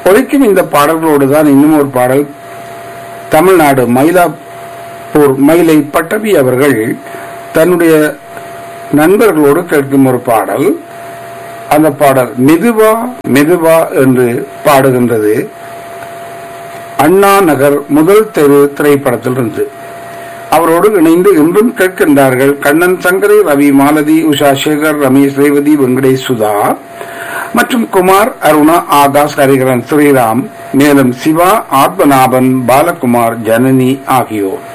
ஒழிக்கும் இந்த பாடல்களோடு தான் இன்னும் ஒரு பாடல் தமிழ்நாடு மயிலாப்பூர் மயிலை பட்டவி அவர்கள் தன்னுடைய நண்பர்களோடு கேட்கும் ஒரு பாடல் அந்த பாடல் மெதுவா மெதுவா என்று பாடுகின்றது அண்ணா நகர் முதல் தெரு திரைப்படத்திலிருந்து அவரோடு இணைந்து இன்றும் கேட்கின்றார்கள் கண்ணன் சங்கரி ரவி மாலதி உஷா சேகர் ரமேஷ் ரேவதி வெங்கடேஷ் சுதா மற்றும் குமார் அருணா ஆகாஷ் ஹரிகரன் ஸ்ரீராம் மேலும் சிவா ஆத்மநாபன் பாலகுமார் ஜனனி ஆகியோர்